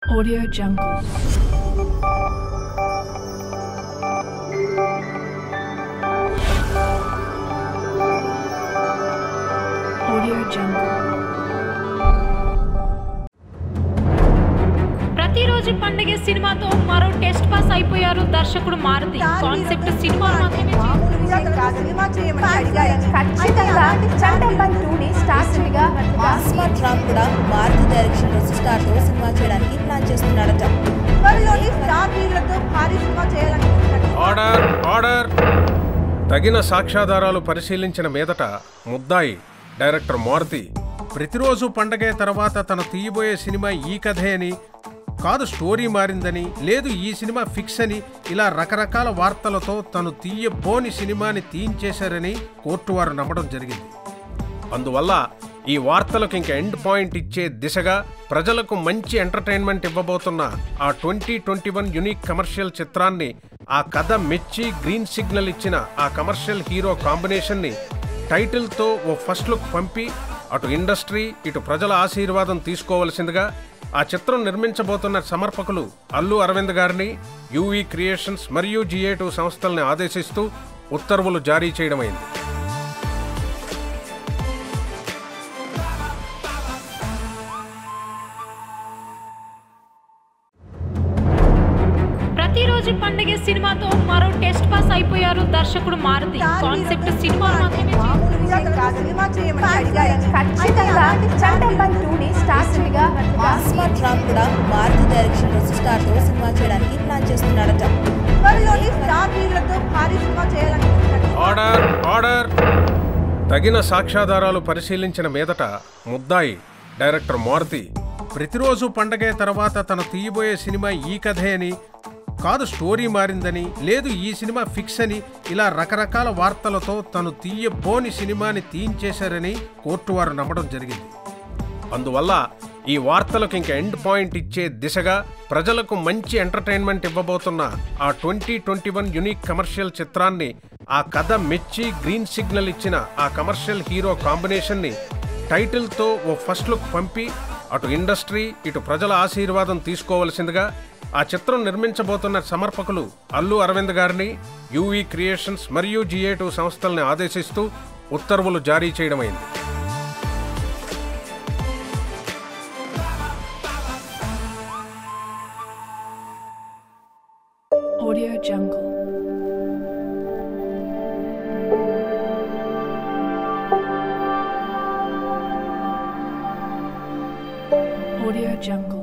Audio Jungle. Audio Jungle. ప్రతిరోజు పండుగ సినిమాతో మరో టెస్ట్ పాస్ అయిపోయారు దర్శకుడు మారుతి కాన్సెప్ట్ సినిమా మాత్రమే ఖచ్చితంగా చట్టంబన్ టూని స్టార్ట్ గా స్మార్ట్ రామ్ కూడా మారుతి డైరెక్షన్ లో స్టార్ తో సినిమా చేయడానికి ప్లాన్ చేస్తున్నాడట త్వరలోని స్టార్ హీరోలతో భారీ సినిమా చేయాలనుకుంటున్నాడు ఆర్డర్ ఆర్డర్ తగిన సాక్ష్యాధారాలు పరిశీలించిన మీదట ముద్దాయి డైరెక్టర్ మారుతి ప్రతిరోజు పండగే తర్వాత తను తీయబోయే సినిమా ఈ కథే అని కాదు స్టోరీ మారిందని లేదు ఈ సినిమా ఫిక్స్ అని ఇలా రకరకాల వార్తలతో తను తీయబోని సినిమాని తీయించేశారని కోర్టు వారు నమ్మడం జరిగింది అందువల్ల ఈ వార్తలకు ఇంక ఎండ్ పాయింట్ ఇచ్చే దిశగా ప్రజలకు మంచి ఎంటర్టైన్మెంట్ ఇవ్వబోతున్న ఆ twenty twenty one unique commercial చిత్రాన్ని ఆ కథ మెచ్చి గ్రీన్ సిగ్నల్ ఇచ్చిన ఆ కమర్షియల్ హీరో కాంబినేషన్ని టైటిల్తో ఓ ఫస్ట్ లుక్ పంపి అటు ఇండస్ట్రీ ఇటు ప్రజల ఆశీర్వాదం తీసుకోవలసిందిగా ఆ చిత్రం నిర్మించబోతున్న సమర్పకులు అల్లు అరవింద్ గారిని యూవీ క్రియేషన్స్ మరియు జిఏ టూ సంస్థల్ని ఆదేశిస్తూ ఉత్తర్వులు జారీ చేయడమైంది ప్రతిరోజు పండుగ సినిమాతో మరో టెస్ట్ పాస్ అయిపోయారు దర్శకుడు మారుతి కాన్సెప్ట్ సినిమా మాత్రమే మామూలు విషయం కాదు సినిమా చేయమని అడిగారు ఖచ్చితంగా చట్టంబన్ టూని స్టార్ట్ గా స్మార్ట్ రామ్ కూడా మారుతి డైరెక్షన్ లో స్టార్ తో సినిమా చేయడానికి ప్లాన్ చేస్తున్నాడట త్వరలోని స్టార్ హీరోలతో భారీ సినిమా చేయాలనుకుంటున్నాడు ఆర్డర్ ఆర్డర్ తగిన సాక్ష్యాధారాలు పరిశీలించిన మీదట ముద్దాయి డైరెక్టర్ మారుతి ప్రతిరోజు పండగే తర్వాత తను తీయబోయే సినిమా ఈ కథే అని కాదు స్టోరీ మారిందని లేదు ఈ సినిమా ఫిక్స్ అని ఇలా రకరకాల వార్తలతో తను తీయబోని సినిమాని తీయించేశారని కోర్టు వారు నమ్మడం జరిగింది అందువల్ల ఈ వార్తలకు ఇంక ఎండ్ పాయింట్ ఇచ్చే దిశగా ప్రజలకు మంచి ఎంటర్టైన్మెంట్ ఇవ్వబోతున్న ఆ twenty twenty one unique commercial చిత్రాన్ని ఆ కథ మెచ్చి గ్రీన్ సిగ్నల్ ఇచ్చిన ఆ కమర్షియల్ హీరో కాంబినేషన్ని టైటిల్తో ఓ ఫస్ట్ లుక్ పంపి అటు ఇండస్ట్రీ ఇటు ప్రజల ఆశీర్వాదం తీసుకోవలసిందిగా ఆ చిత్రం నిర్మించబోతున్న సమర్పకులు అల్లు అరవింద్ గారిని యూవీ క్రియేషన్స్ మరియు జిఏ టూ సంస్థల్ని ఆదేశిస్తూ ఉత్తర్వులు జారీ చేయడమైంది Audio Jungle. Audio Jungle.